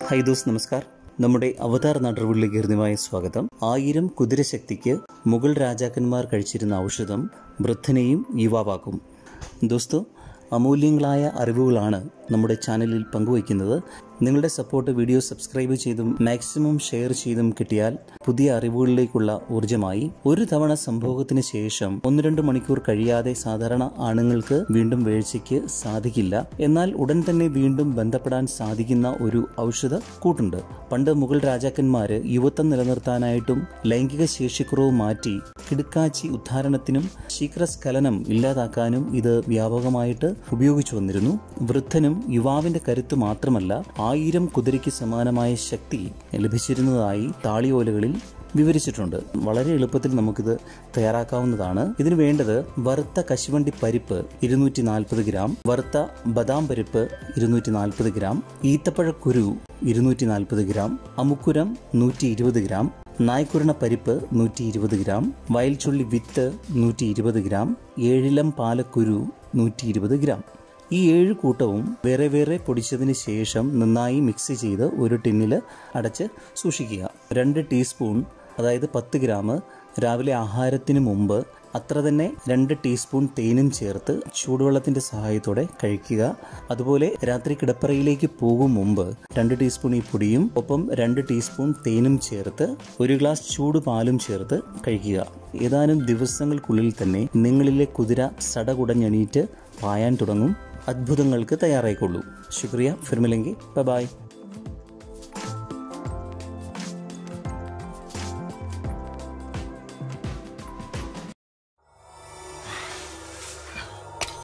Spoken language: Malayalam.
ഹൈ ദോസ് നമസ്കാർ നമ്മുടെ അവതാർ നാട്ടുകളിലേക്ക് ഹൃദ്യമായ സ്വാഗതം ആയിരം കുതിരശക്തിക്ക് മുഗൾ രാജാക്കന്മാർ കഴിച്ചിരുന്ന ഔഷധം വൃദ്ധനെയും യുവാവാക്കും ദോസ്തോ അമൂല്യങ്ങളായ അറിവുകളാണ് നമ്മുടെ ചാനലിൽ പങ്കുവയ്ക്കുന്നത് നിങ്ങളുടെ സപ്പോർട്ട് വീഡിയോ സബ്സ്ക്രൈബ് ചെയ്തും മാക്സിമം ഷെയർ ചെയ്തും കിട്ടിയാൽ പുതിയ അറിവുകളിലേക്കുള്ള ഊർജമായി ഒരു തവണ സംഭവത്തിന് ശേഷം ഒന്ന് രണ്ട് മണിക്കൂർ കഴിയാതെ സാധാരണ ആണുങ്ങൾക്ക് വീണ്ടും വീഴ്ചയ്ക്ക് സാധിക്കില്ല എന്നാൽ ഉടൻ തന്നെ വീണ്ടും ബന്ധപ്പെടാൻ സാധിക്കുന്ന ഒരു ഔഷധ കൂട്ടുണ്ട് പണ്ട് മുഗൾ രാജാക്കന്മാര് യുവത്വം നിലനിർത്താനായിട്ടും ലൈംഗിക ശേഷിക്കുറവ് മാറ്റി കിടുക്കാച്ചി ഉദ്ധാരണത്തിനും ശീഘ്രസ്ഖലനം ഇല്ലാതാക്കാനും ഇത് വ്യാപകമായിട്ട് ഉപയോഗിച്ചു വന്നിരുന്നു വൃദ്ധനും യുവാവിന്റെ കരുത്ത് മാത്രമല്ല ആയിരം കുതിരയ്ക്ക് സമാനമായ ശക്തി ലഭിച്ചിരുന്നതായി താളിയോലകളിൽ വിവരിച്ചിട്ടുണ്ട് വളരെ എളുപ്പത്തിൽ നമുക്കിത് തയ്യാറാക്കാവുന്നതാണ് ഇതിന് വേണ്ടത് വറുത്ത കശുവണ്ടി പരിപ്പ് ഇരുന്നൂറ്റി നാൽപ്പത് ഗ്രാം വറുത്ത ബദാം പരിപ്പ് ഇരുന്നൂറ്റി നാൽപ്പത് ഗ്രാം ഈത്തപ്പഴക്കുരു ഇരുന്നൂറ്റി നാൽപ്പത് ഗ്രാം അമുക്കുരം നൂറ്റി ഇരുപത് ഗ്രാം നായ്ക്കുരണ പരിപ്പ് നൂറ്റി ഇരുപത് ഗ്രാം വയൽച്ചുള്ളി വിത്ത് നൂറ്റി ഇരുപത് ഗ്രാം ഏഴിലം പാലക്കുരു നൂറ്റി ഇരുപത് ഗ്രാം ഈ ഏഴ് കൂട്ടവും വേറെ വേറെ പൊടിച്ചതിന് ശേഷം നന്നായി മിക്സ് ചെയ്ത് ഒരു ടിന്നിൽ അടച്ച് സൂക്ഷിക്കുക രണ്ട് ടീസ്പൂൺ അതായത് പത്ത് ഗ്രാം രാവിലെ ആഹാരത്തിന് മുമ്പ് അത്ര തന്നെ രണ്ട് ടീസ്പൂൺ തേനും ചേർത്ത് ചൂടുവെള്ളത്തിന്റെ സഹായത്തോടെ കഴിക്കുക അതുപോലെ രാത്രി കിടപ്പറയിലേക്ക് പോകും മുമ്പ് രണ്ട് ടീസ്പൂൺ ഈ പൊടിയും ഒപ്പം രണ്ട് ടീസ്പൂൺ തേനും ചേർത്ത് ഒരു ഗ്ലാസ് ചൂട് പാലും ചേർത്ത് കഴിക്കുക ഏതാനും ദിവസങ്ങൾക്കുള്ളിൽ തന്നെ നിങ്ങളിലെ കുതിര സടകുടഞ്ഞെണീറ്റ് പായാൻ തുടങ്ങും അത്ഭുതങ്ങൾക്ക് തയ്യാറായിക്കൊള്ളൂ ശുക്രിയ ഫിർമിലെങ്കിൽ ബൈ